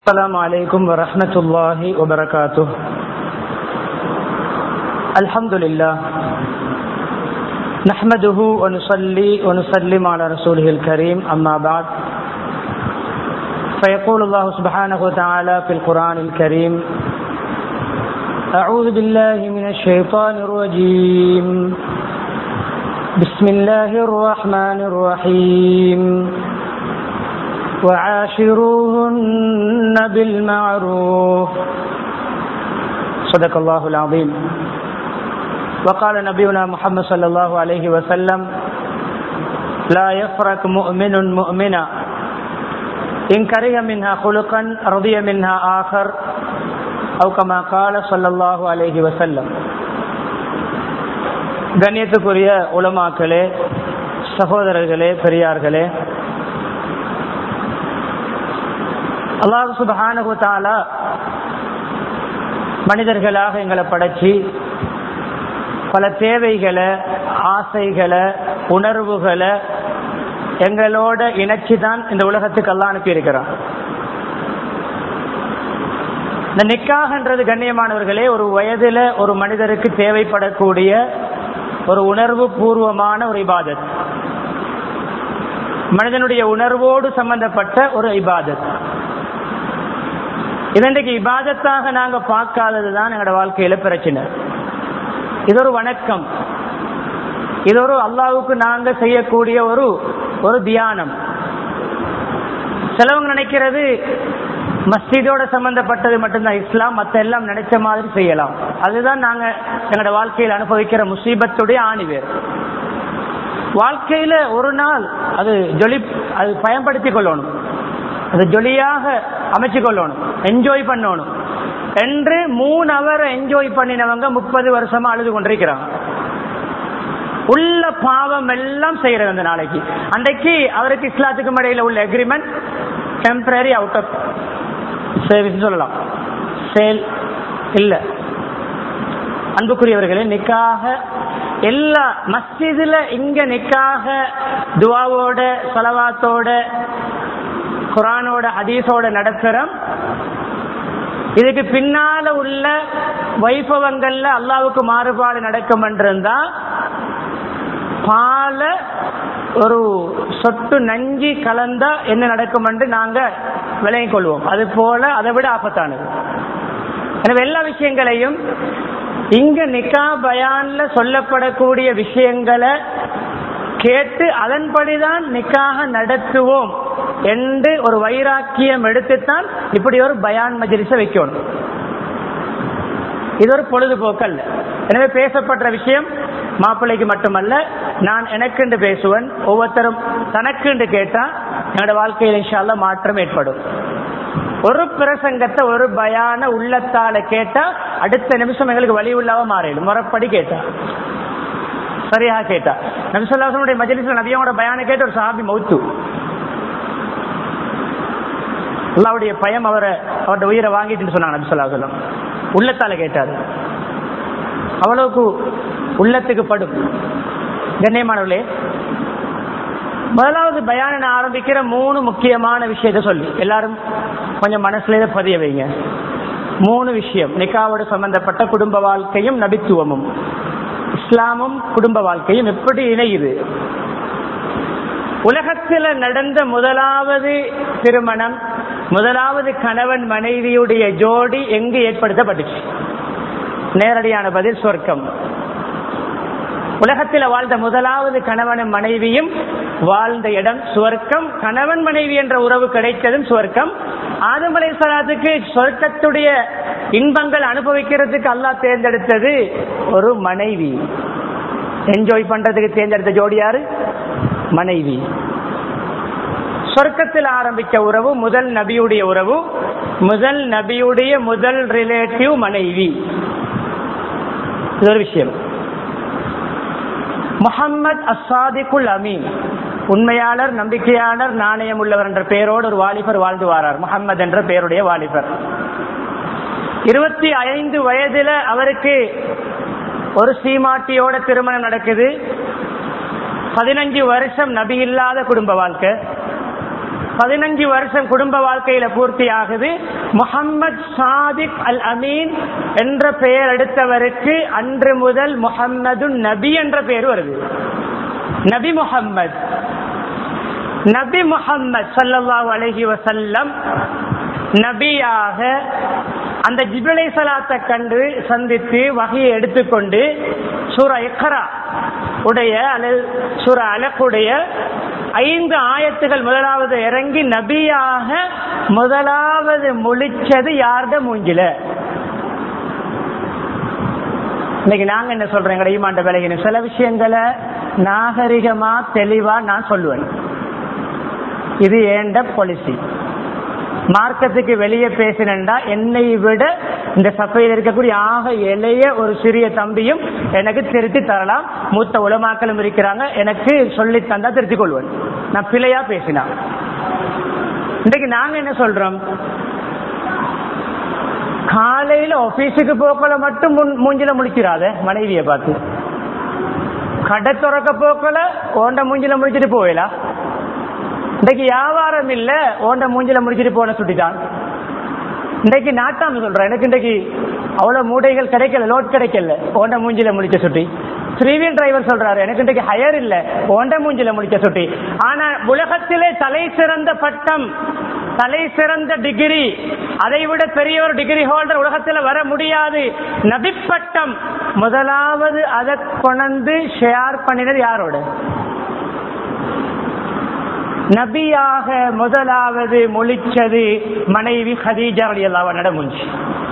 السلام عليكم ورحمة الله وبركاته الحمد لله نحمده ونصلي ونسلم على رسوله الكريم أما بعد فيقول الله سبحانه وتعالى في القرآن الكريم أعوذ بالله من الشيطان الرجيم بسم الله الرحمن الرحيم وعاشروهن بالمعروف صدق الله العظيم وقال نبينا محمد صلى الله عليه وسلم لا يفرق مؤمن مؤمنا إن كره منها خلقا رضي منها آخر أو كما قال صلى الله عليه وسلم கண்ணியத்துக்குரிய உலமாக்களே சகோதரர்களே பெரியார்களே அல்லாஹ் சுபஹானஹு தாலா மனிதர்களாக எங்களை படைச்சி பல தேவைகளை ஆசைகளை உணர்வுகளை எங்களோட இணைச்சி தான் இந்த உலகத்துக்கு எல்லாம் அனுப்பியிருக்கிறான் இந்த நிக்காகன்றது கண்ணியமானவர்களே ஒரு வயதுல ஒரு மனிதருக்கு தேவைப்படக்கூடிய ஒரு உணர்வு பூர்வமான ஒரு இபாதத் மனிதனுடைய உணர்வோடு சம்பந்தப்பட்ட ஒரு இபாதத் இதன்றைக்கு இபாதத்தாக நாங்க பார்க்காதது தான் எங்களோட வாழ்க்கையில பிரச்சனை இது ஒரு வணக்கம் இது ஒரு அல்லாவுக்கு நாங்க செய்யக்கூடிய ஒரு ஒரு தியானம் சிலவங்க நினைக்கிறது மஸ்ஜிதோட சம்பந்தப்பட்டது மட்டும்தான் இஸ்லாம் மத்த எல்லாம் நினைச்ச மாதிரி செய்யலாம் அதுதான் நாங்க எங்களோட வாழ்க்கையில் அனுபவிக்கிற முசீபத்துடைய ஆணிவேர் வாழ்க்கையில ஒரு நாள் அது ஜொலி அது பயன்படுத்திக் கொள்ளணும் அது ஜொலியாக அமைச்சு கொள்ளணும் என்ஜாய் பண்ணணும் என்று மூணு அவர் என்ஜாய் பண்ணினவங்க முப்பது வருஷமா அழுது கொண்டிருக்கிறாங்க உள்ள பாவம் எல்லாம் செய்யறது அந்த நாளைக்கு அன்றைக்கு அவருக்கு இஸ்லாத்துக்கும் இடையில உள்ள agreement temporary out of service சொல்லலாம் சேல் இல்ல அன்புக்குரியவர்களே நிக்காக எல்லா மஸ்ஜிதுல இங்க நிக்காக துவாவோட சலவாத்தோட குரானோட ஹதீஸோட நடத்துறோம் இதுக்கு பின்னால உள்ள வைபவங்கள்ல அல்லாவுக்கு மாறுபாடு நடக்கும் என்றிருந்தா பால ஒரு சொட்டு நஞ்சி கலந்தா என்ன நடக்கும் என்று நாங்க விளங்கிக் கொள்வோம் அது போல அதை விட ஆபத்தானது எனவே எல்லா விஷயங்களையும் இங்க நிக்கா பயான்ல சொல்லப்படக்கூடிய விஷயங்களை கேட்டு அதன்படிதான் நிக்காக நடத்துவோம் என்று ஒரு வைராக்கியம் எடுத்துத்தான் இப்படி ஒரு பயான் மஜிலிச வைக்கணும் இது ஒரு பொழுதுபோக்கு அல்ல எனவே பேசப்படுற விஷயம் மாப்பிள்ளைக்கு மட்டுமல்ல நான் எனக்குண்டு பேசுவேன் ஒவ்வொருத்தரும் தனக்குண்டு கேட்டா என்னோட வாழ்க்கையில் இன்ஷால்ல மாற்றம் ஏற்படும் ஒரு பிரசங்கத்தை ஒரு பயான உள்ளத்தால கேட்டா அடுத்த நிமிஷம் எங்களுக்கு வழி உள்ளாவ மாறிடும் முறப்படி கேட்டா சரியாக கேட்டா நபிசல்லாசனுடைய மஜலிஸ்ல நபியோட பயான கேட்டு ஒரு சாபி மௌத்து அல்லாவுடைய பயம் அவரை அவருடைய உயிரை வாங்கிட்டு சொன்னாங்க நபிசல்லாசலம் உள்ளத்தால கேட்டாரு அவ்வளவுக்கு உள்ளத்துக்கு படும் கண்ணியமானவர்களே முதலாவது பயான ஆரம்பிக்கிற மூணு முக்கியமான விஷயத்த சொல்லி எல்லாரும் கொஞ்சம் மனசுல பதிய வைங்க மூணு விஷயம் நிக்காவோடு சம்பந்தப்பட்ட குடும்ப வாழ்க்கையும் நபித்துவமும் இஸ்லாமும் குடும்ப வாழ்க்கையும் எப்படி இணையுது உலகத்தில் நடந்த முதலாவது திருமணம் முதலாவது கணவன் மனைவியுடைய ஜோடி எங்கு ஏற்படுத்தப்பட்டுச்சு நேரடியான பதில் சொர்க்கம் உலகத்தில் வாழ்ந்த முதலாவது கணவனும் மனைவியும் வாழ்ந்த இடம் சுவர்க்கம் கணவன் மனைவி என்ற உறவு கிடைத்ததும் சுவர்க்கம் ஆதமலை சலாத்துக்கு சொர்க்கத்துடைய இன்பங்கள் அனுபவிக்கிறதுக்கு அல்லாஹ் தேர்ந்தெடுத்தது ஒரு மனைவி என்ஜாய் பண்றதுக்கு தேர்ந்தெடுத்த ஜோடி யாரு மனைவி சொர்க்கத்தில் ஆரம்பித்த உறவு முதல் நபியுடைய உறவு முதல் நபியுடைய முதல் ரிலேட்டிவ் மனைவி இது ஒரு விஷயம் முகம்மது அசாதிக்குல் அமீன் உண்மையாளர் நம்பிக்கையாளர் நாணயம் உள்ளவர் என்ற பெயரோடு ஒரு வாலிபர் வாழ்ந்து வாரார் முகம்மது என்ற பெயருடைய வாலிபர் இருபத்தி ஐந்து வயதுல அவருக்கு ஒரு சீமாட்டியோட திருமணம் நடக்குது பதினஞ்சு வருஷம் நபி இல்லாத குடும்ப வாழ்க்கை பதினஞ்சு வருஷம் குடும்ப வாழ்க்கையில பூர்த்தி ஆகுது முகம்மது சாதிக் அல் அமீன் என்ற பெயர் எடுத்தவருக்கு அன்று முதல் முகம்மது நபி என்ற பெயர் வருது நபி முகம்மது நபி முகம்மது சல்லல்லாஹு அலைஹி வசல்லம் நபியாக அந்த ஜிப்ரலை சலாத்தை கண்டு சந்தித்து வகையை எடுத்துக்கொண்டு சூரா இக்கரா உடைய அல்லது சூரா அலக்குடைய ஐந்து ஆயத்துகள் முதலாவது இறங்கி நபியாக முதலாவது முழிச்சது யார்ட மூஞ்சில இன்னைக்கு நாங்க என்ன சொல்றோம் எங்க ஈமாண்ட விலகின சில விஷயங்களை நாகரிகமா தெளிவா நான் சொல்லுவேன் இது ஏண்ட பாலிசி மார்க்கத்துக்கு வெளியே பேசினா என்னை விட இந்த சபையில் இருக்கக்கூடிய ஆக இளைய ஒரு சிறிய தம்பியும் எனக்கு திருத்தி தரலாம் மூத்த உலமாக்களும் இருக்கிறாங்க எனக்கு சொல்லி தந்தா திருத்திக் கொள்வேன் நான் பிழையா பேசினா இன்றைக்கு நாங்க என்ன சொல்றோம் காலையில ஆபீஸுக்கு போக்கல மட்டும் முன் மூஞ்சில முடிச்சிடாத மனைவியை பார்த்து கடை துறக்க போக்கல ஓண்ட மூஞ்சில முடிச்சிட்டு போயிலா இன்றைக்கு வியாபாரம் இல்ல ஓண்ட மூஞ்சில முடிச்சிட்டு போன சுட்டிட்டான் இன்றைக்கு நாட்டாம சொல்றேன் எனக்கு இன்றைக்கு அவ்வளவு மூடைகள் கிடைக்கல லோட் கிடைக்கல ஓண்ட மூஞ்சில முடிச்ச சுட்டி த்ரீவீல் டிரைவர் சொல்றாரு எனக்கு இன்றைக்கு ஹயர் இல்ல ஓண்ட மூஞ்சில முடிச்ச சுட்டி ஆனா உலகத்திலே தலை சிறந்த பட்டம் தலை சிறந்த டிகிரி அதை விட பெரிய ஒரு டிகிரி ஹோல்டர் உலகத்தில் வர முடியாது நபிப்பட்டம் முதலாவது அதை கொண்டு ஷேர் பண்ணினது யாரோட நபியாக முதலாவது மொழிச்சது மனைவி ஹதீஜா அல்லாவ நடமுஞ்சி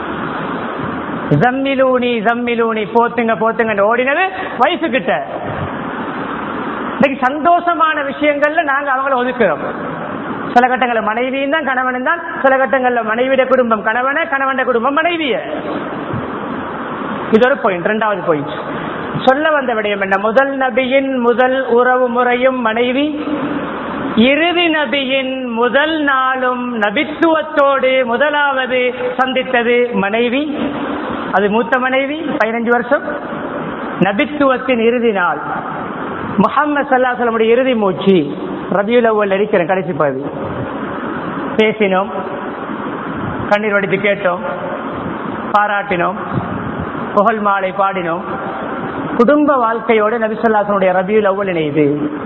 ஜம்மிலூனி ஜம்மிலூனி போத்துங்க போத்துங்க ஓடினது வயசு கிட்ட இன்னைக்கு சந்தோஷமான விஷயங்கள்ல நாங்க அவங்கள ஒதுக்குறோம் சில கட்டங்கள்ல மனைவியும் தான் கணவனும் தான் சில கட்டங்கள்ல மனைவிட குடும்பம் கணவன கணவன் குடும்பம் மனைவிய இது ஒரு பாயிண்ட் ரெண்டாவது பாயிண்ட் சொல்ல வந்த விடயம் என்ன முதல் நபியின் முதல் உறவு முறையும் மனைவி இறுதி நபியின் முதல் நாளும் நபித்துவத்தோடு முதலாவது சந்தித்தது மனைவி அது மூத்த மனைவி பதினஞ்சு வருஷம் நபித்துவத்தின் இறுதி நாள் முகமது சல்லாசலமுடைய இறுதி மூச்சு ரபியுல் அவ்வல் இருக்கிறேன் கடைசி பகுதி பேசினோம் கண்ணீர் வடித்து கேட்டோம் பாராட்டினோம் புகழ் மாலை பாடினோம் குடும்ப வாழ்க்கையோடு நபிசல்லாசனுடைய ரபியுல் அவ்வல் இணையுது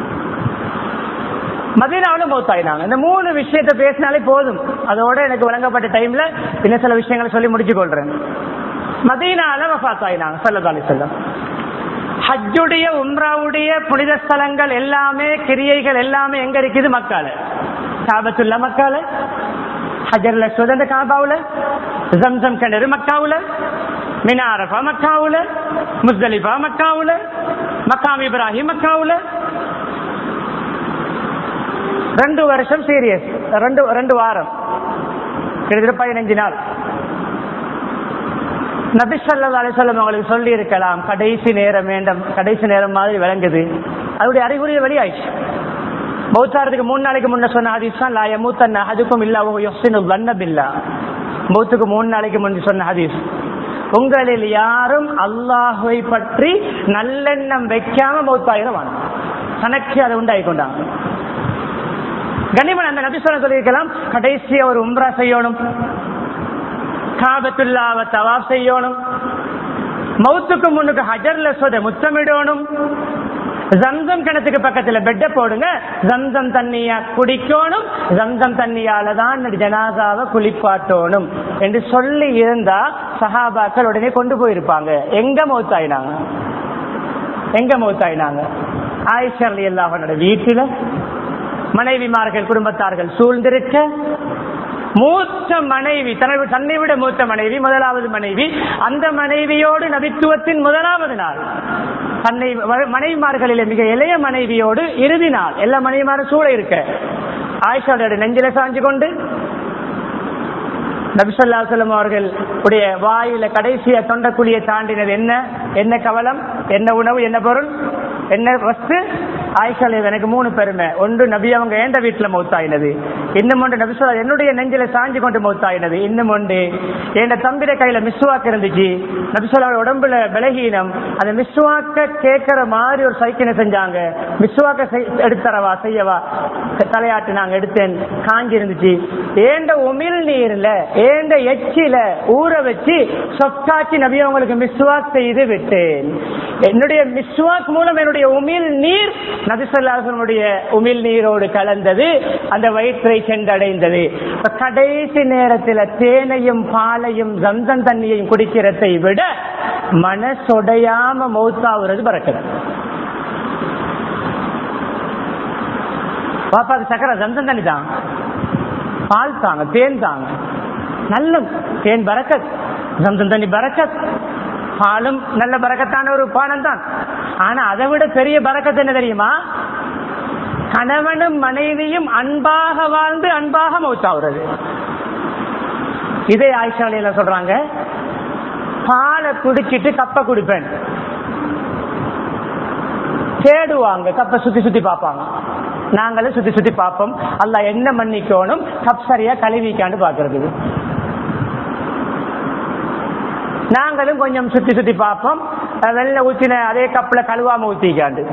மதினாவிலும் மௌத்தாயினாங்க இந்த மூணு விஷயத்தை பேசினாலே போதும் அதோட எனக்கு வழங்கப்பட்ட டைம்ல இன்னும் சில விஷயங்களை சொல்லி முடிச்சு கொள்றேன் மதீனால வஃத்தாயினாங்க சல்லதாலி செல்லம் ஹஜ்ஜுடைய உம்ராவுடைய புனித ஸ்தலங்கள் எல்லாமே கிரியைகள் எல்லாமே எங்க இருக்குது மக்கால காபத்துள்ள மக்கால ஹஜர்ல சுதந்த காபாவுல ஜம்சம் கிணறு மக்காவுல மினாரஃபா மக்காவுல முஸ்தலிஃபா மக்காவுல மக்காம் இப்ராஹிம் மக்காவுல ரெண்டு வருஷம் சீரியஸ் ரெண்டு ரெண்டு வாரம் கிட்டத்தட்ட பதினஞ்சு நாள் நபி சொல்லா அலிசல்லம் அவங்களுக்கு சொல்லி இருக்கலாம் கடைசி நேரம் வேண்டாம் கடைசி நேரம் மாதிரி விளங்குது அதோடைய அறிகுறிய வெளியாயிடுச்சு பௌத்தாரத்துக்கு மூணு நாளைக்கு முன்ன சொன்ன ஹதீஸ் தான் லா யமூத்தன் அதுக்கும் இல்லா யோசினு வண்ணபில்லா பௌத்துக்கு மூணு நாளைக்கு முன் சொன்ன ஹதீஸ் உங்களில் யாரும் அல்லாஹுவை பற்றி நல்லெண்ணம் வைக்காம மௌத்தாயிரம் தனக்கு அதை உண்டாகி கொண்டாங்க கனிமன் அந்த நபி சொல்ல சொல்லியிருக்கலாம் கடைசியா ஒரு உம்ரா செய்யணும் காபத்துல்லாவை தவாப் செய்யணும் மௌத்துக்கு முன்னுக்கு ஹஜர்ல சொத முத்தமிடணும் ஜம்சம் கிணத்துக்கு பக்கத்துல பெட்ட போடுங்க ஜம்சம் தண்ணியா குடிக்கணும் ஜம்சம் தண்ணியால தான் ஜனாசாவை குளிப்பாட்டணும் என்று சொல்லி இருந்தா சஹாபாக்கள் உடனே கொண்டு போயிருப்பாங்க எங்க மௌத்தாயினாங்க எங்க மௌத்தாயினாங்க ஆயிஷர் அல்லாஹனோட வீட்டுல மனைவிமார்கள் குடும்பத்தார்கள் சூழ்ந்திருக்க மூத்த மனைவி தன்னை தன்னை விட மூத்த மனைவி முதலாவது மனைவி அந்த மனைவியோடு நபித்துவத்தின் முதலாவது நாள் தன்னை மனைவிமார்களிலே மிக இளைய மனைவியோடு இறுதி நாள் எல்லா மனைவிமாரும் சூழ இருக்க ஆயிஷாவோட நெஞ்சில சாஞ்சு கொண்டு நபிசல்லா செல்லம் அவர்கள் உடைய வாயில கடைசிய தொண்டக்குழியை தாண்டினது என்ன என்ன கவலம் என்ன உணவு என்ன பொருள் என்ன வஸ்து ஆயிஷாலே எனக்கு மூணு பெருமை ஒன்று நபி அவங்க ஏண்ட வீட்டுல மௌத்தாயினது இன்னும் ஒன்று நபி சொல்லா என்னுடைய நெஞ்சில சாஞ்சு கொண்டு மௌத்தாயினது இன்னும் ஒன்று என் தம்பிட கையில மிஸ்வாக்கு இருந்துச்சு நபி சொல்லா உடம்புல பலகீனம் அந்த மிஸ்வாக்க கேட்கிற மாதிரி ஒரு சைக்கினை செஞ்சாங்க மிஸ்வாக்க செய்- எடுத்தரவா செய்யவா தலையாட்டு நாங்க எடுத்தேன் காஞ்சி இருந்துச்சு ஏண்ட உமிழ் நீர்ல ஏண்ட எச்சில ஊற வச்சு சொக்காச்சி நபி அவங்களுக்கு மிஸ்வாக் செய்து விட்டேன் என்னுடைய மிஸ்வாக் மூலம் என்னுடைய உமிழ் நீர் நபிசல்லாசனுடைய உமிழ் நீரோடு கலந்தது அந்த வயிற்றை சென்றடைந்தது இப்ப கடைசி நேரத்தில் தேனையும் பாலையும் ஜம்சம் தண்ணியையும் குடிக்கிறதை விட மனசொடையாம மௌத்தாவுறது பறக்குது பாப்பாக்கு சக்கரை ஜம்சம் தண்ணி தான் பால் தாங்க தேன் தாங்க நல்ல தேன் பறக்கத் ஜம்சம் தண்ணி பறக்கத் பாலும் நல்ல பறக்கத்தான ஒரு பானம் தான் ஆனா அதை விட பெரிய பறக்கத்து என்ன தெரியுமா கணவனும் மனைவியும் அன்பாக வாழ்ந்து அன்பாக மௌத்தாவுறது இதே ஆயிஷாலையில சொல்றாங்க பாலை குடிச்சிட்டு கப்பை குடிப்பேன் தேடுவாங்க கப்பை சுத்தி சுத்தி பார்ப்பாங்க நாங்களும் சுத்தி சுத்தி பார்ப்போம் அல்ல என்ன மன்னிக்கணும் கப் சரியா கழுவிக்காண்டு பாக்குறதுக்கு நாங்களும் கொஞ்சம் சுத்தி சுத்தி பார்ப்போம் அஹ் வெள்ளை ஊத்தின அதே கப்ல கழுவாம ஊத்திக்காண்டு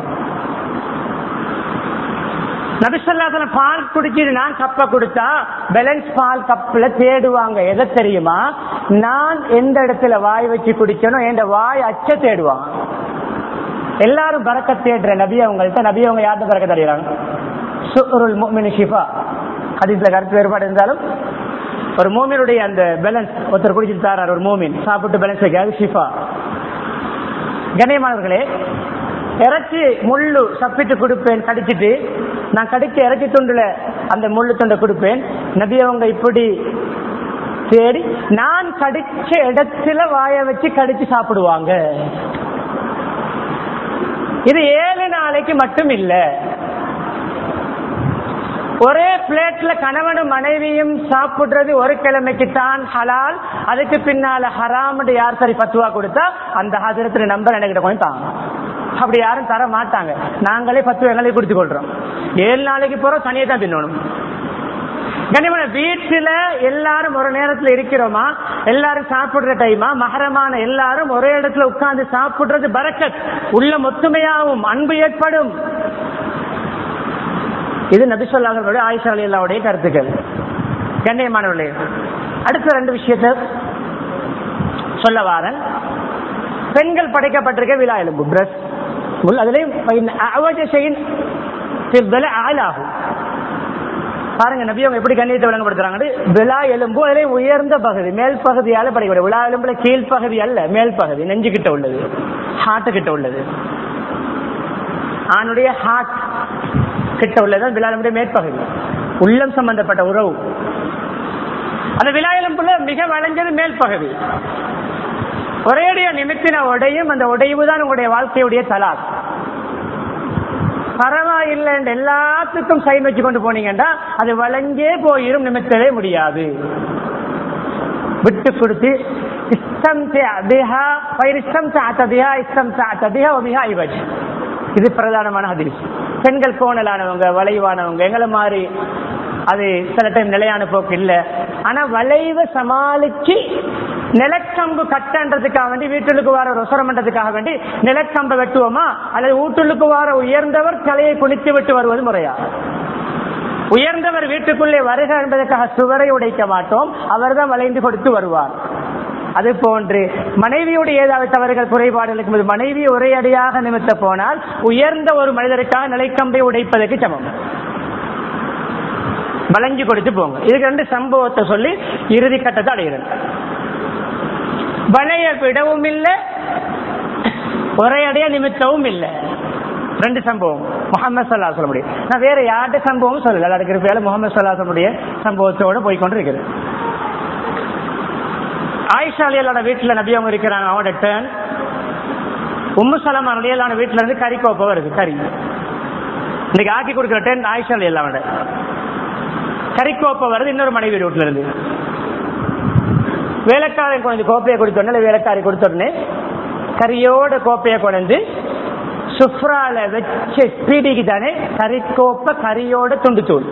நபிசல்லாசன பால் குடிச்சிட்டு நான் கப்பை கொடுத்தா பேலன்ஸ் பால் கப்ல தேடுவாங்க எதை தெரியுமா நான் எந்த இடத்துல வாய் வச்சு குடிக்கணும் என் வாய் அச்ச தேடுவாங்க எல்லாரும் பறக்க தேடுற நபி அவங்கள்ட்ட நபி அவங்க யார்கிட்ட பறக்க தடையிறாங்க சுருல் முஃமினி ஷிஃபா ஹதீஸ்ல கருத்து வேறுபாடு இருந்தாலும் ஒரு மூமினுடைய அந்த பேலன்ஸ் ஒருத்தர் குடிச்சிட்டு தாரார் ஒரு மூமின் சாப்பிட்டு பேலன்ஸ் வைக்காது ஷிஃபா கண்ணியமானவர்களே இறைச்சி முள்ளு சப்பிட்டு கொடுப்பேன் கடிச்சிட்டு நான் கடிச்ச இறைச்சி துண்டுல அந்த முள்ளு துண்டை கொடுப்பேன் நபி அவங்க இப்படி தேடி நான் கடிச்ச இடத்துல வாய வச்சு கடிச்சு சாப்பிடுவாங்க இது ஏழு நாளைக்கு மட்டும் இல்ல ஒரே பிளேட்ல கணவனும் மனைவியும் சாப்பிடுறது ஒரு கிழமைக்கு தான் ஹலால் அதுக்கு பின்னால ஹராம் யார் சரி பத்துவா கொடுத்தா அந்த ஹாஜரத்துல நம்பர் என்கிட்ட கொஞ்சம் தாங்க அப்படி யாரும் தர மாட்டாங்க நாங்களே பத்து எங்களை குடிச்சு கொள்றோம் ஏழு நாளைக்கு போறோம் தனியை தான் தின்னணும் கனிமன வீட்டுல எல்லாரும் ஒரு நேரத்துல இருக்கிறோமா எல்லாரும் சாப்பிடுற டைமா மகரமான எல்லாரும் ஒரே இடத்துல உட்கார்ந்து சாப்பிடுறது பரக்கத் உள்ள ஒத்துமையாகும் அன்பு ஏற்படும் இது நபிசல்லாஹர்களுடைய ஆயிஷா அலி அல்லாவுடைய கருத்துக்கள் கண்ணியமானவர்களே அடுத்த ரெண்டு விஷயத்தை சொல்ல வாரன் பெண்கள் படைக்கப்பட்டிருக்க விழா எலும்பு பிரஸ் அதுலேயும் ஆளாகும் பாருங்க நபி அவங்க எப்படி கண்ணியத்தை விளங்கப்படுத்துறாங்க விழா எலும்பு அதிலே உயர்ந்த பகுதி மேல் பகுதியால படைக்கப்படும் விழா எலும்புல கீழ்ப்பகுதி அல்ல மேல் பகுதி நெஞ்சு கிட்ட உள்ளது ஹார்ட் கிட்ட உள்ளது ஆணுடைய ஹார்ட் கிட்ட உள்ளது விழா எலும்புடைய மேற்பகுதி உள்ளம் சம்பந்தப்பட்ட உறவு அந்த விழா எலும்புல மிக வளைஞ்சது மேல் பகுதி ஒரேடிய நிமித்தின உடையும் அந்த உடைவு தான் உங்களுடைய வாழ்க்கையுடைய தலாக் பரவாயில்லை என்று எல்லாத்துக்கும் சைன் வச்சு கொண்டு போனீங்கன்னா அது வளைஞ்சே போயிரும் நிமித்தவே முடியாது விட்டு கொடுத்து இஷ்டம் பிஹா இஷ்டம் சாத்தபிஹா இஷ்டம் சாத்தபிஹா ஒபிஹா இவஜ் இது பிரதானமான ஹதீஸ் பெண்கள் கோணலானவங்க வளைவானவங்க எங்களை மாதிரி அது சில டைம் நிலையான போக்கு இல்ல ஆனா வளைவை சமாளிச்சு நிலக்கம்பு கட்டன்றதுக்காக வேண்டி வீட்டுக்கு வர ரொசரம் பண்றதுக்காக வேண்டி நிலக்கம்பை வெட்டுவோமா அல்லது வீட்டுக்கு வர உயர்ந்தவர் தலையை குனித்து விட்டு வருவது முறையா உயர்ந்தவர் வீட்டுக்குள்ளே வருக என்பதற்காக சுவரை உடைக்க மாட்டோம் அவர்தான் வளைந்து கொடுத்து வருவார் அது போன்று மனைவியுடைய ஏதாவது தவறுகள் குறைபாடு இருக்கும்போது மனைவி ஒரே அடியாக நிமித்த போனால் உயர்ந்த ஒரு மனிதருக்காக நிலைக்கம்பை உடைப்பதற்கு சமம் வளைஞ்சு கொடுத்து போங்க இதுக்கு ரெண்டு சம்பவத்தை சொல்லி இறுதி கட்டத்தை அடைகிறேன் வளைய விடவும் இல்லை ஒரே அடைய நிமித்தவும் இல்லை ரெண்டு சம்பவம் முகமது சல்லா சொல்ல முடியும் நான் வேற யார்கிட்ட சம்பவம் சொல்லல அதுக்கு பேர முகமது சல்லாசனுடைய சம்பவத்தோட போய்கொண்டு இருக்கிறேன் ஆயிஷா அலியலோட வீட்டுல நபி அவங்க இருக்கிறாங்க அவங்களோட டேர்ன் உம்மு சலம் அலியலான வீட்டுல இருந்து கறி கோப்பை வருது கறி இன்னைக்கு ஆக்கி கொடுக்குற டேர்ன் ஆயிஷா அலியல்லாவோட கறி கோப்பை வருது இன்னொரு மனைவி வீட்டுல இருந்து வேலைக்காரன் கொஞ்சம் கோப்பையை கொடுத்தோடனே வேலைக்காரி கொடுத்தோடனே கரியோட கோப்பையை கொண்டு சுப்ரால வச்ச ஸ்பீடிக்கு தானே கறிக்கோப்ப கறியோட துண்டு தூள்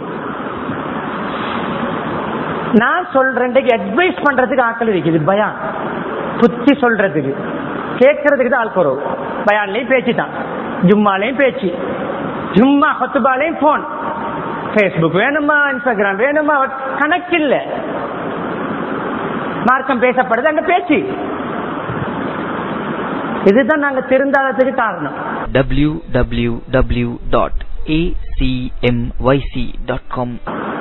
நான் சொல்றேன் அட்வைஸ் பண்றதுக்கு ஆட்கள் இருக்குது பயான் புத்தி சொல்றதுக்கு கேட்கறதுக்கு தான் ஆள் குறவு பயான்லயும் பேச்சு தான் ஜும்மாலையும் பேச்சு ஜும்மா ஹத்துபாலையும் போன் ஃபேஸ்புக் வேணுமா இன்ஸ்டாகிராம் வேணுமா கணக்கில்ல மார்க்கம் பேசப்படுது அங்க பேச்சு இதுதான் நாங்க திருந்தாததுக்கு காரணம் www.acmyc.com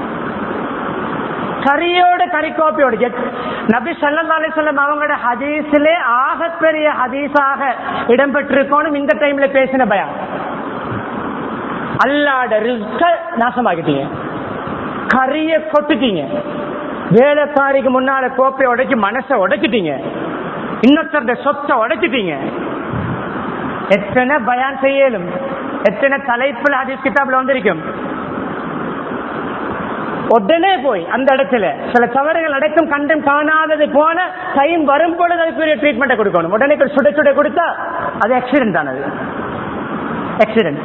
கரியோட கரிக்கோப்பையோட எத்- நபி ஸல்லல்லாஹு அலைஹி வஸல்லம் அவங்களோட ஹதீஸிலே ஆகப்பெரிய ஹதீஸாக இடம்பெற்றிருக்கணும் இந்த டைம்ல பேசின பயம் அல்லாட ரிஸ்க நாசமாக்கிட்டீங்க கரிய கொட்டுட்டீங்க வேலைக்காரிக்கு முன்னால கோப்பையை உடைச்சு மனசை உடைச்சிட்டீங்க இன்னொருத்தருடைய சொத்தை உடைச்சிட்டீங்க எத்தனை பயான் செய்யலும் எத்தனை தலைப்புல ஹதீஸ் கிதாப்ல வந்திருக்கும் உடனே போய் அந்த இடத்துல சில தவறுகள் அடைக்கும் கண்டும் காணாதது போன டைம் வரும் பொழுது அதுக்குரிய ட்ரீட்மெண்ட் கொடுக்கணும் உடனே சுட சுட கொடுத்தா அது ஆக்சிடென்ட் ஆனது ஆக்சிடென்ட்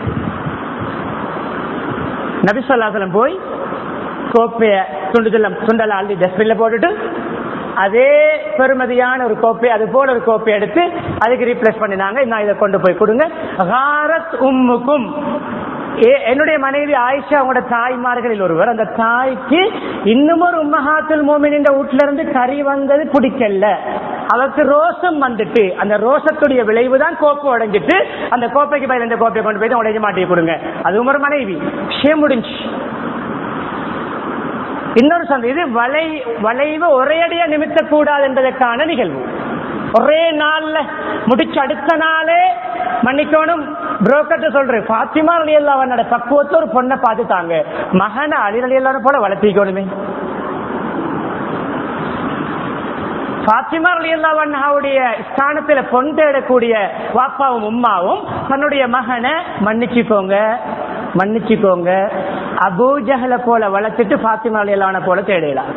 நபிசல்லாசலம் போய் கோப்பைய துண்டுதெல்லாம் துண்டெல்லாம் அள்ளி டஸ்ட்பின்ல போட்டுட்டு அதே பெருமதியான ஒரு கோப்பை அது போல ஒரு கோப்பை எடுத்து அதுக்கு ரீப்ளேஸ் பண்ணினாங்க நான் இதை கொண்டு போய் கொடுங்க ஹாரத் உம்முக்கும் ஏ- என்னுடைய மனைவி ஆயிஷா அவங்களோட தாய்மார்களில் ஒருவர் அந்த தாய்க்கு இன்னும் ஒரு உம்மஹாத்துல் மோமின் வீட்டுல இருந்து கறி வந்தது பிடிக்கல அவருக்கு ரோசம் வந்துட்டு அந்த ரோசத்துடைய விளைவு தான் கோப்பை உடைஞ்சிட்டு அந்த கோப்பைக்கு பதில் இந்த கோப்பையை கொண்டு போய் உடைஞ்ச மாட்டி கொடுங்க அது ஒரு மனைவி விஷயம் முடிஞ்சு இன்னொரு சொந்த இது வளை வளைவு ஒரேடியா நிமித்த கூடாது என்பதற்கான நிகழ்வு ஒரே நாள்ல முடிச்சு அடுத்த நாளே மன்னிக்கணும் புரோக்கர்ட்ட சொல்றேன் பாத்திமா அலி அல்லாவனோட பக்குவத்தை ஒரு பொண்ணை பார்த்துட்டாங்க மகனை அலி அலி அல்லான்னு போல வளர்த்திக்கணுமே பாத்திமா அலி அல்லாவுடைய ஸ்தானத்துல பொன் தேடக்கூடிய வாப்பாவும் உம்மாவும் தன்னுடைய மகனை மன்னிச்சுக்கோங்க மன்னிச்சுக்கோங்க அபூஜஹல போல வளர்த்துட்டு பாத்திமா அலி அல்லாவனை போல தேடலாம்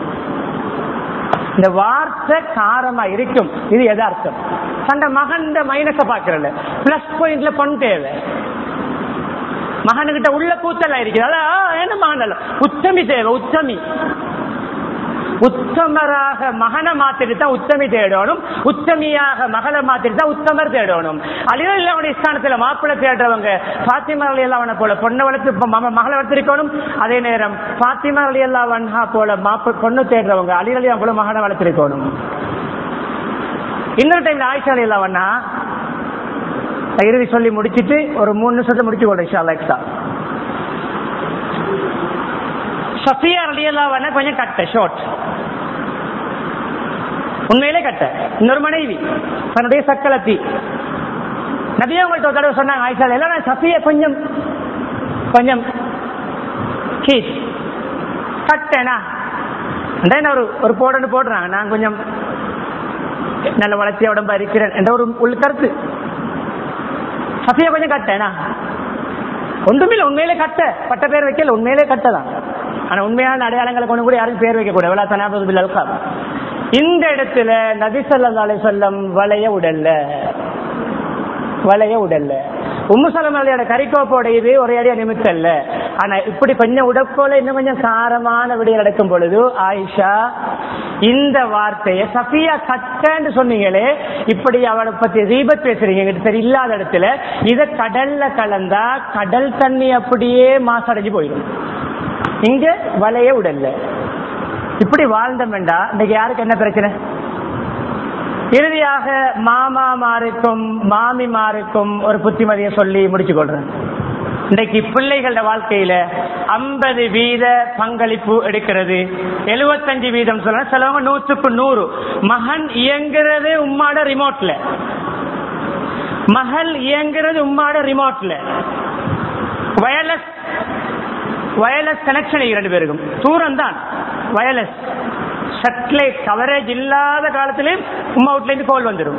இந்த வார்த்தை காரமா இருக்கும் இது யதார்த்தம் தந்த மகன் மைனஸ பாக்குறல பிளஸ் பாயிண்ட்ல பொன் தேவை மகனுக்கிட்ட உள்ள கூத்தலா இருக்குது அதான் என்ன மகன் அல்ல. உத்தமி தேவை உத்தமி உத்தமராக மகனை மாத்திட்டு தான் உத்தமி தேடணும் உத்தமியாக மகளை மாத்திட்டு தான் உத்தமர் தேடணும் அலிவல் இல்லாவுடைய ஸ்தானத்துல மாப்பிள்ளை தேடுறவங்க பாத்திமா அலி அல்லாவனை போல பொண்ணை வளர்த்து இப்ப மக- மகளை வளர்த்திருக்கணும் அதே நேரம் பாத்திமா அலி அல்லாவன்ஹா போல மாப்ப பொண்ணு தேடுறவங்க அலி அலி போல மகனை வளர்த்திருக்கணும் இன்னொரு டைம்ல ஆயிஷா அலி அல்லாவண்ணா இறுதி சொல்லி முடிச்சிட்டு ஒரு மூணு நிமிஷத்தை முடிச்சு கொள்றேன் இன்ஷா அல்லாஹ் எக்ஸ்ட்ரா சஃபியா அலியல்லாவன கொஞ்சம் கட்ட ஷார்ட் உண்மையிலே கட்ட இன்னொரு மனைவி தன்னுடைய சக்கலத்தி நபியா உங்கள்ட்ட ஒரு தடவை சொன்னாங்க ஆயிஷா எல்லாம் நான் சஃபியா கொஞ்சம் கொஞ்சம் கீஸ் கட்டேனா அதான் ஒரு ஒரு போடன்னு போடுறாங்க நான் கொஞ்சம் நல்ல வளர்ச்சிய உடம்பா இருக்கிறேன் என்ற ஒரு உள் கருத்து சஃபியா கொஞ்சம் கட்டேனா ஒன்றுமில்ல உண்மையிலே கட்ட பட்ட பேர் வைக்கல உண்மையிலே கட்டதான் ஆனா உண்மையான அடையாளங்களை கொண்டு கூட யாரும் பேர் வைக்க கூட தனாபது இந்த இடத்துல நபிசல்லா அலை சொல்லம் வளைய உடல்ல வளைய உடல்ல உம்மு சலமலையோட கறிக்கோப்போட இது ஒரே அடியா நிமித்தல்ல ஆனா இப்படி கொஞ்சம் உடற்கோல இன்னும் கொஞ்சம் காரமான விடிய நடக்கும் பொழுது ஆயிஷா இந்த வார்த்தையை சஃபியா கட்டன்னு சொன்னீங்களே இப்படி அவளை பத்தி ரீபத் பேசுறீங்க எங்கிட்ட சரி இல்லாத இடத்துல இத கடல்ல கலந்தா கடல் தண்ணி அப்படியே மாசடைஞ்சு போயிடும் இங்க வளைய உடல்ல இப்படி வாழ்ந்தோம்டா இன்னைக்கு யாருக்கு என்ன பிரச்சனை இறுதியாக மாமாமாருக்கும் மாமிமாருக்கும் ஒரு புத்திமதியை சொல்லி முடிச்சு கொள்றேன் இன்றைக்கு பிள்ளைகளோட வாழ்க்கையில ஐம்பது வீத பங்களிப்பு எடுக்கிறது எழுபத்தஞ்சு வீதம் சொல்ல சிலவங்க நூற்றுக்கு நூறு மகன் இயங்குறது உம்மாட ரிமோட்ல மகள் இயங்குறது உம்மாட ரிமோட்ல வயர்லெஸ் வயர்லெஸ் கனெக்ஷன் இரண்டு பேருக்கும் தூரம் தான் வயர்லெஸ் சேட்டலைட் கவரேஜ் இல்லாத காலத்திலேயும் உமா வீட்ல இருந்து கோல் வந்துடும்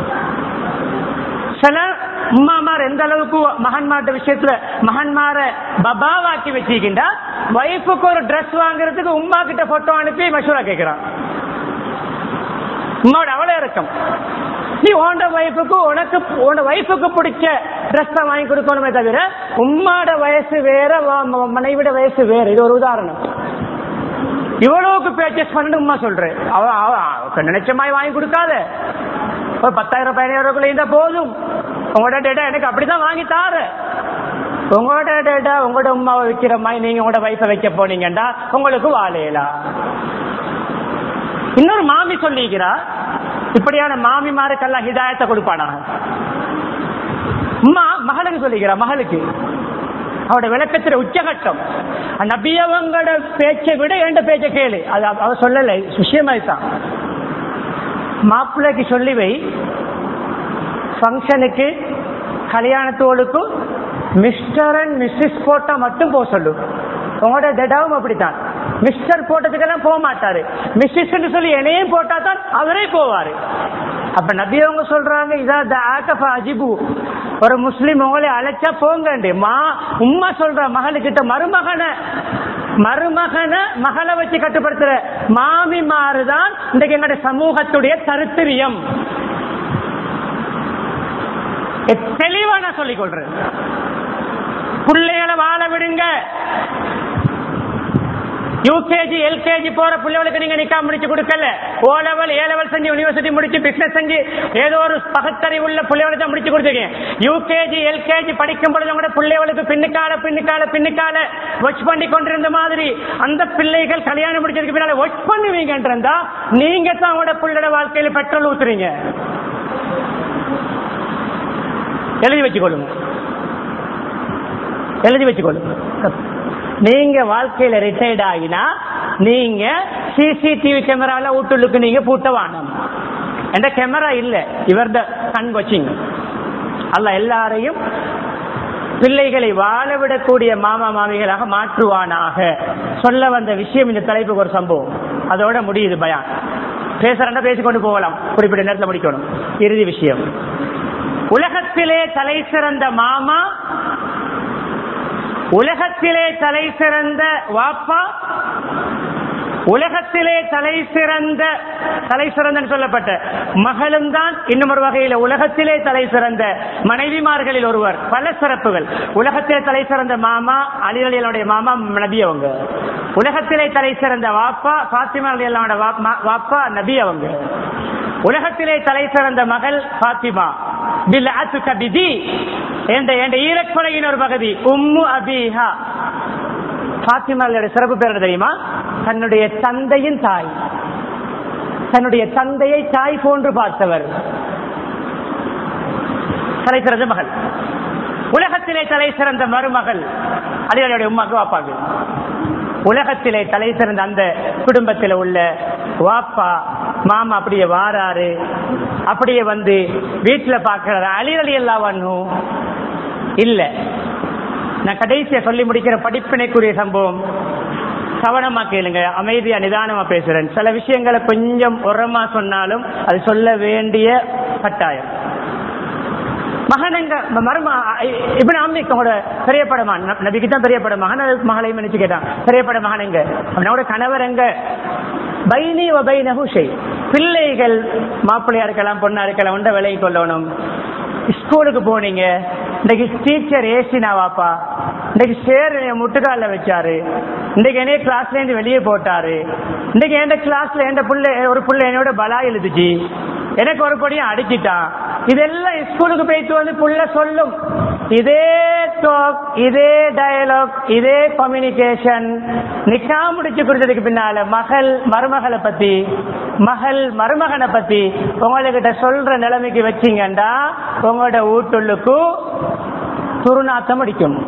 சில உமாமார் எந்த அளவுக்கு மகன்மார்ட்ட விஷயத்துல மகன்மார பபாவாக்கி வச்சிருக்கின்றா வைஃபுக்கு ஒரு Dress வாங்குறதுக்கு உமா கிட்ட போட்டோ அனுப்பி மசூரா கேட்கிறான் உமாவோட அவ்வளவு இறக்கம் நீ உன்னோட வைஃபுக்கு உனக்கு உன்னோட வைஃபுக்கு பிடிச்ச ட்ரெஸ் தான் வாங்கி கொடுக்கணுமே தவிர உம்மாட வயசு வேற வ- ம- மனைவிட வயசு வேற இது ஒரு உதாரணம் இவ்வளவுக்கு பர்ச்சேஸ் பண்ணிட்டு உமா சொல்றேன் அவ அவ- அவ நினைச்ச மாதிரி வாங்கி கொடுக்காத ஒரு பத்தாயிரம் பதினாயிரம் ரூபாய்க்குள்ள இருந்தா போதும் உங்களோட டேட்டா எனக்கு அப்படிதான் வாங்கி தாரு உங்களோட டேட்டா உங்களோட உமாவை வைக்கிற மாதிரி நீங்க உங்களோட வயசை வைக்க போனீங்கடா உங்களுக்கு வாழையலாம் இன்னொரு மாமி சொல்லிக்கிறா இப்படியான மாமிமாருக்கெல்லாம் ஹிதாயத்தை கொடுப்பானா அம்மா மகளுக்கு சொல்லிக்கிறா மகளுக்கு அவட விளக்கத்துல உச்சகட்டம் நபியவங்களோட பேச்சை விட எந்த பேச்சை கேளு அது அவ அவ சொல்லல விஷயமா தான் மாப்பிள்ளைக்கு சொல்லி வை ஃபங்க்ஷனுக்கு கல்யாணத்தோளுக்கும் மிஸ்டர் அண்ட் மிஸ்ஸஸ் போட்டா மட்டும் போக சொல்லு உங்களோட டெடாவும் அப்படித்தான் மிஸ்டர் போட்டதுக்கெல்லாம் போக மாட்டாரு மிஸ்ஸஸ் சொல்லி என்னையும் போட்டா தான் அவரே போவாரு அப்ப நபி அவங்க சொல்றாங்க இதா தாக்கஃப அஜிபு ஒரு முஸ்லிம் உங்களை அழைச்சா போங்கண்டு மா உம்மா சொல்ற மகளுக்கிட்ட மருமகனை மருமகனை மகளை வச்சு கட்டுப்படுத்துற மாமி மாறுதான் இன்றைக்கு எங்களுடைய சமூகத்துடைய தருத்திரியம் எ- தெளிவா நான் சொல்லிக் கொள்றேன் பிள்ளைகளை வாழ விடுங்க யூகேஜி எல்கேஜி போற பிள்ளைகளுக்கு நீங்க நிக்கா முடிச்சு கொடுக்கல ஓ லெவல் ஏ லெவல் செஞ்சு யூனிவர்சிட்டி முடிச்சு பிசினஸ் செஞ்சு ஏதோ ஒரு பகத்தறிவு உள்ள பிள்ளைகளுக்கு தான் முடிச்சு கொடுத்துருக்கீங்க யூகேஜி எல்கேஜி படிக்கும் பொழுது கூட பிள்ளைகளுக்கு பின்னுக்கால பின்னுக்கால பின்னுக்கால வாட்ச் பண்ணி கொண்டிருந்த மாதிரி அந்த பிள்ளைகள் கல்யாணம் முடிச்சதுக்கு பின்னால வாட்ச் பண்ணுவீங்கன்றா நீங்க தான் உங்களோட பிள்ளையோட வாழ்க்கையில பெட்ரோல் ஊத்துறீங்க எழுதி வச்சுக்கொள்ளுங்க எழுதி வச்சுக்கொள்ளுங்க நீங்க வாழ்க்கையில ரிட்டையர்ட் ஆகினா நீங்க சிசிடிவி கேமரால வீட்டுள்ளுக்கு நீங்க பூட்ட வாணும் என்ற கேமரா இல்ல இவர் கண் வச்சிங் அல்ல எல்லாரையும் பிள்ளைகளை வாழ விடக்கூடிய மாமா மாமிகளாக மாற்றுவானாக சொல்ல வந்த விஷயம் இந்த தலைப்புக்கு ஒரு சம்பவம் அதோட முடியுது பயான் பேசுறா பேசிக்கொண்டு போகலாம் குறிப்பிட்ட நேரத்தில் முடிக்கணும் இறுதி விஷயம் உலகத்திலே தலை சிறந்த மாமா உலகத்திலே தலை சிறந்த வாப்பா உலகத்திலே தலை சிறந்த தலை சிறந்த சொல்லப்பட்ட மகளும் தான் இன்னும் ஒரு வகையில் உலகத்திலே தலை சிறந்த மனைவிமார்களில் ஒருவர் பல சிறப்புகள் உலகத்திலே தலை சிறந்த மாமா அலிகளுடைய மாமா நபி அவங்க உலகத்திலே தலை சிறந்த வாப்பா பாத்திமா அலியல்லாவோட வாப்பா நபி அவங்க உலகத்திலே தலை சிறந்த மகள் பாத்திமா பில் அத்துக்க பிதி என்ற என்ற ஈரக்கொலையின் ஒரு பகுதி உம்மு அபிஹா பாத்திமாவுடைய சிறப்பு பேர் என்ன தெரியுமா தன்னுடைய தந்தையின் தாய் தன்னுடைய தந்தையை தாய் போன்று பார்த்தவர் தலை சிறந்த மகள் உலகத்திலே தலை சிறந்த மருமகள் அலிகளுடைய உமாக்கு வாப்பாக்கு உலகத்திலே தலை சிறந்த அந்த குடும்பத்தில் உள்ள வாப்பா மாமா அப்படியே வாராரு அப்படியே வந்து வீட்டுல பாக்குறாரு அலி அலி எல்லாம் இல்ல நான் கடைசியா சொல்லி முடிக்கிற படிப்பினைக்குரிய சம்பவம் கவனமா கேளுங்க அமைதியா நிதானமா பேசுறேன் சில விஷயங்களை கொஞ்சம் உரமா சொன்னாலும் அது சொல்ல வேண்டிய கட்டாயம் மகனங்க மரும இப்படி அம்மிக்கோட பெரிய படமா நபிக்கு தான் பெரிய படம் மகன் அதுக்கு மகளையும் நினைச்சு கேட்டான் பெரிய பட மகன் எங்க அவனோட கணவர் எங்க பைனி வபைனஹு ஷை பிள்ளைகள் மாப்பிள்ளையா இருக்கலாம் பொண்ணா இருக்கலாம் உண்ட விலையை கொள்ளணும் ஸ்கூலுக்கு போனீங்க இன்னைக்கு டீச்சர் ஏசினா வாப்பா இன்னைக்கு சேர் முட்டுக்கால வச்சாரு இன்னைக்கு என்னைய கிளாஸ்ல இருந்து வெளியே போட்டாரு இன்னைக்கு எந்த கிளாஸ்ல எந்த புள்ள ஒரு புள்ள என்னோட பலா எழுதுச்சு எனக்கு ஒரு படியும் அடிச்சிட்டான் இதெல்லாம் ஸ்கூலுக்கு போயிட்டு வந்து புள்ள சொல்லும் இதே டாக் இதே டயலாக் இதே கம்யூனிகேஷன் நிக்கா முடிச்சு கொடுத்ததுக்கு பின்னால மகள் மருமகளை பத்தி மகள் மருமகனை பத்தி உங்ககிட்ட சொல்ற நிலைமைக்கு வச்சீங்கண்டா உங்களோட வீட்டுள்ளுக்கு துருநாத்தம் அடிக்கும்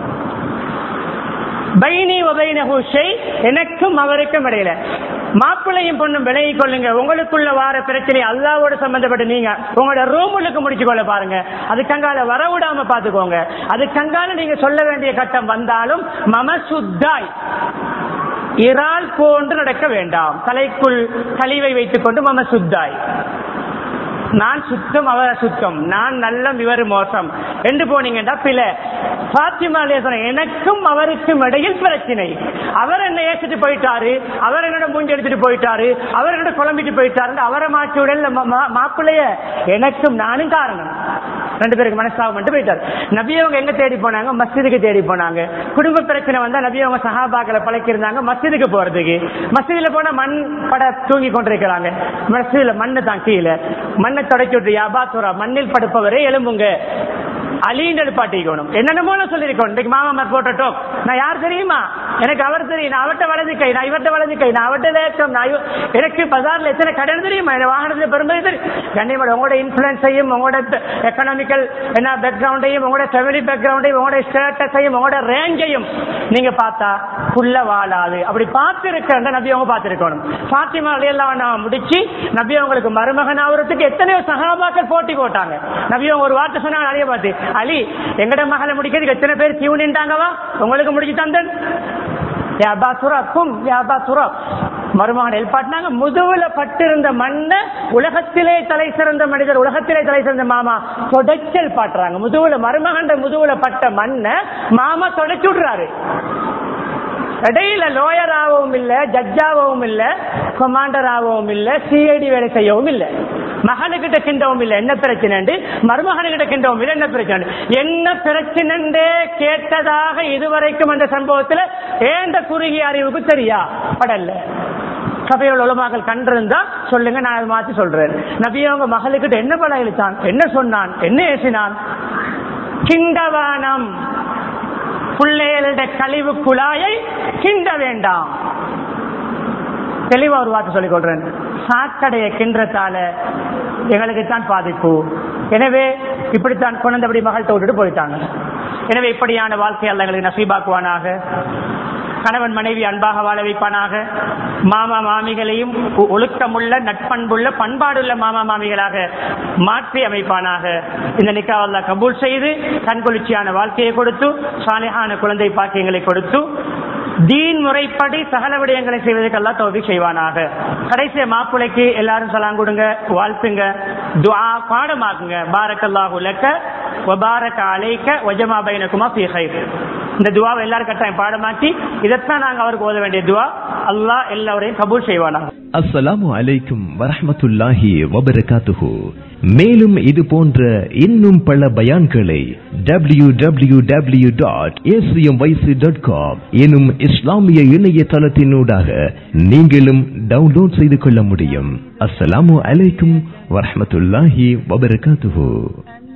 பைனி வபைனஹூஷை எனக்கும் அவருக்கும் இடையில மாப்பிள்ளையும் பொண்ணும் விலகி கொள்ளுங்க உங்களுக்குள்ள வார பிரச்சனை அல்லாவோட சம்பந்தப்பட்டு நீங்க உங்களோட ரூமுக்கு முடிச்சு கொள்ள பாருங்க அது கங்கால வரவிடாம பாத்துக்கோங்க அது கங்கால நீங்க சொல்ல வேண்டிய கட்டம் வந்தாலும் மம சுத்தாய் இறால் போன்று நடக்க வேண்டாம் தலைக்குள் கழிவை வைத்துக் கொண்டு மம சுத்தாய் நான் சுத்தம் அவர் சுத்தம் நான் நல்லம் இவர் மோசம் என்று போனீங்கன்னா பில பாத்திமா எனக்கும் அவருக்கும் இடையில் பிரச்சனை அவர் என்ன ஏசிட்டு போயிட்டாரு அவர் என்னோட மூஞ்சி எடுத்துட்டு போயிட்டாரு அவர் என்னோட குழம்பிட்டு போயிட்டாரு அவரை மாற்றி உடல் மாப்பிள்ளைய எனக்கும் நானும் காரணம் ரெண்டு பேருக்கு மனசாக மட்டும் போயிட்டார் நபி அவங்க எங்க தேடி போனாங்க மஸ்ஜிதுக்கு தேடி போனாங்க குடும்ப பிரச்சனை வந்தா நபி அவங்க சஹாபாக்களை பழக்கியிருந்தாங்க மஸ்ஜிதுக்கு போறதுக்கு மஸ்ஜிதுல போனா மண் பட தூங்கி கொண்டிருக்கிறாங்க மஸ்ஜிதுல மண்ணு தான் கீழே மண்ணை தொடச்சி விட்டு யாபாத்துரா மண்ணில் படுப்பவரே எலும்புங்க அலின்னு எழுப்பாட்டிக்கணும் என்னென்னமோ சொல்லியிருக்கோம் இன்னைக்கு மாமா போட்ட டோக் நான் யார் தெரியுமா எனக்கு அவர் தெரியும் நான் அவர்கிட்ட வலது கை நான் இவர்கிட்ட வலது கை நான் அவர்கிட்ட லேக்கம் நான் இவ- எனக்கு பஜார்ல எத்தனை கடன் தெரியுமா என் வாகனத்துல பெரும்பது தெரியும் கண்ணியமோட உங்களோட இன்ஃபுளுன்ஸையும் உங்களோட எக்கனாமிக்கல் என்ன பேக்ரவுண்டையும் உங்களோட ஃபேமிலி பேக்ரவுண்டையும் உங்களோட ஸ்டேட்டஸையும் உங்களோட ரேஞ்சையும் நீங்க பார்த்தா புள்ள வாழாது அப்படி பார்த்து இருக்க நபி அவங்க பார்த்திருக்கணும் பாத்திமா அலையெல்லாம் நான் முடிச்சு நபி அவங்களுக்கு மருமகன் ஆகுறதுக்கு எத்தனையோ சகாபாக்கள் போட்டி போட்டாங்க நபி அவங்க ஒரு வார்த்தை சொன்னாங்க அழிய பார்த்து அலி எங்கட மகளை முடிக்கிறதுக்கு எத்தனை பேர் கியூ நின்றாங்கவா உங்களுக்கு முடிச்சு தந்தன் யாபா துறக்கும் யாபா துற மருமகன் எழுப்பாட்டினாங்க முதுகுல பட்டிருந்த மண்ணை உலகத்திலே தலை சிறந்த மனிதர் உலகத்திலே தலை சிறந்த மாமா தொடச்சல் பாட்டுறாங்க முதுகுல மருமகன் முதுகுல பட்ட மண்ணை மாமா தொடச்சு விடுறாரு இடையில லோயராகவும் இல்ல ஜட்ஜாகவும் இல்ல கொமாண்டராகவும் இல்ல சிஐடி வேலை செய்யவும் இல்ல மகனுக்கிட்ட கிண்டவும் இல்ல என்ன பிரச்சனை மருமகனுக்கிட்ட கிண்டவும் இல்ல என்ன பிரச்சனை என்ன பிரச்சனை கேட்டதாக இதுவரைக்கும் அந்த சம்பவத்துல ஏந்த குறுகிய அறிவுக்கு தெரியா படல சபையோட உலமாக்கள் கண்டிருந்தா சொல்லுங்க நான் அதை மாத்தி சொல்றேன் நபி அவங்க மகளுக்கிட்ட என்ன படம் இழுத்தான் என்ன சொன்னான் என்ன ஏசினான் கிண்டவானம் பிள்ளைகளுடைய கழிவு குழாயை கிண்ட வேண்டாம் தெளிவா ஒரு வார்த்தை சொல்லிக் கொள்றேன் சாக்கடையை கிண்டத்தால எங்களுக்கு தான் பாதிப்பு எனவே இப்படித்தான் குழந்தபடி மகள்கிட்ட விட்டுட்டு போயிட்டாங்க எனவே இப்படியான வாழ்க்கை அல்ல எங்களுக்கு நசீபாக்குவானாக கணவன் மனைவி அன்பாக வாழ வைப்பானாக மாமா மாமிகளையும் ஒ- ஒழுக்கமுள்ள நட்பண்புள்ள பண்பாடுள்ள மாமா மாமிகளாக மாற்றி அமைப்பானாக இந்த நிக்காவல்லா கபூல் செய்து கண்குளிர்ச்சியான வாழ்க்கையை கொடுத்து சாலிஹான குழந்தை பாக்கியங்களை கொடுத்து தீன் முறைப்படி சகல விடயங்களை செய்வதற்கு எல்லாம் தோல்வி செய்வானாக கடைசிய மாப்பிளைக்கு எல்லாரும் சலாம் கொடுங்க வாழ்த்துங்க துஆ பாடமாக்குங்க பாரக்கல்லாஹு லக்க வபாரக அலைக்க வஜமா பைனகுமா ஃபீ கைர் இந்த துவாவை எல்லாரும் கட்டாயம் பாடமாக்கி இதைத்தான் நாங்க அவருக்கு ஓத வேண்டிய துவா அல்லாஹ் எல்லாரையும் கபூல் செய்வானாக அஸ்ஸலாமு அலைக்கும் வரஹ்மத்துல்லாஹி வபரகாத்துஹு மேலும் இது போன்ற இன்னும் பல பயான்களை W W W dot dot com எனும் இஸ்லாமிய இணையதளத்தினூடாக நீங்களும் டவுன்லோட் செய்து கொள்ள முடியும் அஸ்ஸலாமு அலைக்கும் வரஹ்மத்துல்லாஹி வபரகாத்துஹு